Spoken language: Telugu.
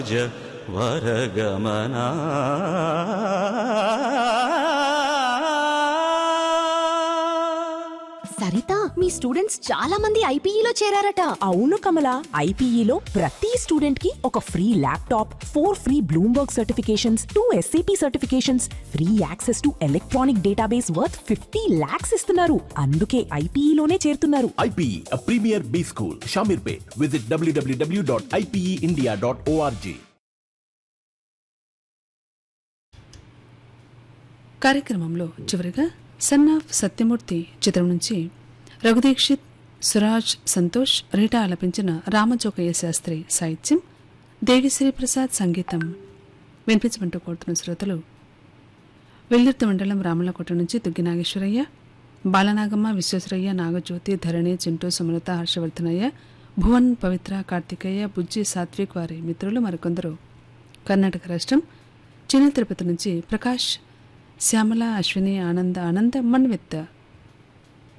జ వరగమనా సరిత మీ స్టూడెంట్స్ చాలా మంది ఐపీఈలో చేరారట అవును కమల ఐపీఈలో ప్రతి స్టూడెంట్ కి ఒక free laptop four free Bloomberg certifications two SAP certifications free access to electronic database worth fifty lakhs ఇస్తున్నారు అందుకే ఐపీఈలోనే చేరుతున్నారు IPE, a premier B school, Shamirpet. Visit www.ipeindia.org. కార్యక్రమంలో చివరిగా సన్ ఆఫ్ సత్యమూర్తి చిత్రం నుంచి రఘుదీక్షిత్ సురాజ్ సంతోష్ రీటా ఆలపించిన రామజోకయ్య శాస్త్రి సాహిత్యం దేవిశ్రీ ప్రసాద్ సంగీతం వినిపించమంటూ కోరుతున్న శ్రోతలు వెల్లుర్తి మండలం రామలకోట నుంచి దుగ్గి నాగేశ్వరయ్య బాలనాగమ్మ విశ్వేశ్వరయ్య నాగజ్యోతి ధరణి చింటూ సుమలత హర్షవర్ధనయ్య భువన్ పవిత్ర కార్తికేయ బుజ్జి సాత్విక్ వారి మిత్రులు మరికొందరు కర్ణాటక రాష్ట్రం చిన్న తిరుపతి నుంచి ప్రకాష్ శ్యామల అశ్విని ఆనంద ఆనంద మన్విత్